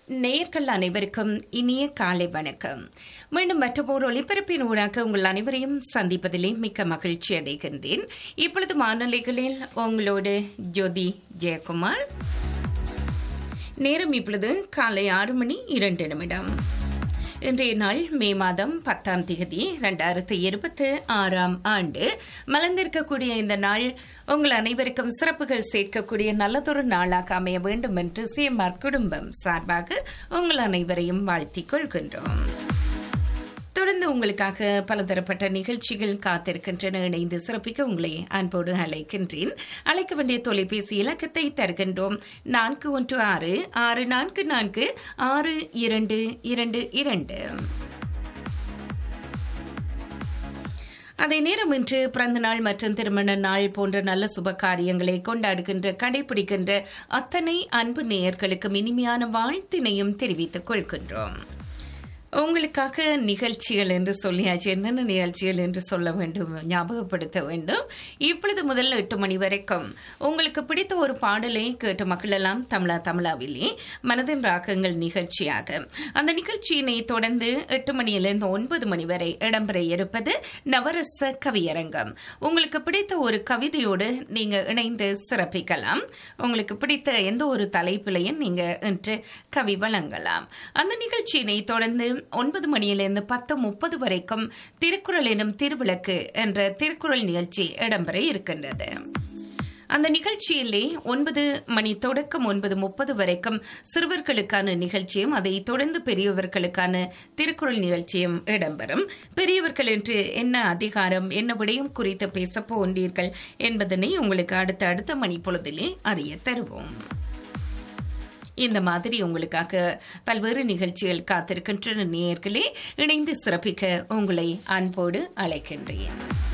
நேயர்கள் அனைவருக்கும் இனிய காலை வணக்கம் மீண்டும் மற்றொரு ஒளிபரப்பின் ஊடாக உங்கள் அனைவரையும் சந்திப்பதிலே மிக்க மகிழ்ச்சி அடைகின்றேன் இப்பொழுது வானொலிகளில் உங்களோடு ஜோதி ஜெயக்குமார் நேரம் இப்பொழுது காலை ஆறு மணி இரண்டு நிமிடம் இன்றைய நாள் மே மாதம் பத்தாம் தேதி இரண்டாயிரத்தி இருபத்தி ஆறாம் ஆண்டு மலர்ந்திருக்கக்கூடிய இந்த நாள் உங்கள் அனைவருக்கும் சிறப்புகள் சேர்க்கக்கூடிய நல்லதொரு நாளாக அமைய வேண்டும் என்று சிஎம்ஆர் குடும்பம் சார்பாக உங்கள் அனைவரையும் வாழ்த்திக் கொள்கின்றோம் தொடர்ந்து உங்களுக்காக பலதரப்பட்ட நிகழ்ச்சிகள் காத்திருக்கின்றன இணைந்து சிறப்பிக்க உங்களை அன்போடு அழைக்கின்றேன் அழைக்க வேண்டிய தொலைபேசி இலக்கத்தை தருகின்றோம் நான்கு ஒன்று ஆறு ஆறு நான்கு நான்கு ஆறு இரண்டு இரண்டு இரண்டு அதே நேரம் இன்று பிறந்த நாள் மற்றும் திருமண நாள் போன்ற நல்ல சுப காரியங்களை கொண்டாடுகின்ற கடைபிடிக்கின்ற அத்தனை அன்பு நேயர்களுக்கும் இனிமையான வாழ்த்தினையும் தெரிவித்துக் கொள்கின்றோம் உங்களுக்காக நிகழ்ச்சிகள் என்று சொல்லியாச்சு என்னென்ன நிகழ்ச்சிகள் என்று சொல்ல வேண்டும் ஞாபகப்படுத்த வேண்டும் இப்பொழுது முதல் எட்டு மணி வரைக்கும் உங்களுக்கு பிடித்த ஒரு பாடலை கேட்டு மக்களெல்லாம் தமிழா தமிழாவிலே மனதின் ராகங்கள் நிகழ்ச்சியாக அந்த நிகழ்ச்சியினை தொடர்ந்து எட்டு மணியிலிருந்து ஒன்பது மணி வரை இடம்பெற இருப்பது நவரச கவியரங்கம் உங்களுக்கு பிடித்த ஒரு கவிதையோடு நீங்க இணைந்து சிறப்பிக்கலாம் உங்களுக்கு பிடித்த எந்த ஒரு தலைப்பிலையும் நீங்க இன்று கவி வழங்கலாம் அந்த நிகழ்ச்சியினை தொடர்ந்து ஒன்பது மணியிலிருந்து பத்து முப்பது வரைக்கும் திருக்குறள் எனும் திருவிளக்கு என்ற திருக்குறள் நிகழ்ச்சி இடம்பெற இருக்கின்றது அந்த நிகழ்ச்சியிலே ஒன்பது மணி தொடக்கம் ஒன்பது முப்பது வரைக்கும் சிறுவர்களுக்கான நிகழ்ச்சியும் அதை தொடர்ந்து பெரியவர்களுக்கான திருக்குறள் நிகழ்ச்சியும் இடம்பெறும் பெரியவர்கள் என்று என்ன அதிகாரம் என்ன விடயம் குறித்து பேச போன்றீர்கள் என்பதனை உங்களுக்கு அடுத்த அடுத்த மணி பொழுதிலே அறிய தருவோம் இந்த மாதிரி உங்களுக்காக பல்வேறு நிகழ்ச்சிகள் காத்திருக்கின்றன நேயர்களே இணைந்து சிறப்பிக்க உங்களை அன்போடு அழைக்கின்றேன்